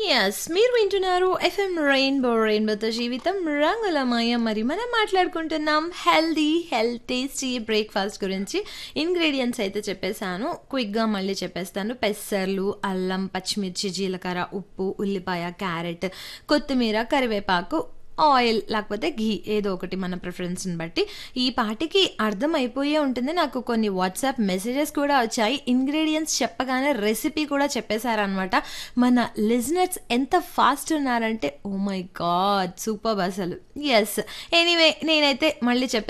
yes మీరు వింటున్నారు FM rainbow రెయిన్బోతో జీవితం రంగులమయ మరి మనం మాట్లాడుకుంటున్నాం హెల్దీ హెల్త్ టేస్టీ బ్రేక్ఫాస్ట్ గురించి ఇంగ్రీడియంట్స్ అయితే చెప్పేశాను క్విక్గా మళ్ళీ చెప్పేస్తాను పెసర్లు అల్లం పచ్చిమిర్చి జీలకర్ర ఉప్పు ఉల్లిపాయ క్యారెట్ కొత్తిమీర కరివేపాకు ఆయిల్ లేకపోతే ఘీ ఏదో ఒకటి మన ప్రిఫరెన్స్ని బట్టి ఈ పాటికి అర్థమైపోయే ఉంటుంది నాకు కొన్ని వాట్సాప్ మెసేజెస్ కూడా వచ్చాయి ఇంగ్రీడియంట్స్ చెప్పగానే రెసిపీ కూడా చెప్పేశారనమాట మన లిజనర్స్ ఎంత ఫాస్ట్ ఉన్నారంటే ఓ మై గాడ్ సూపర్ అసలు ఎస్ ఎనీవే నేనైతే మళ్ళీ చెప్పే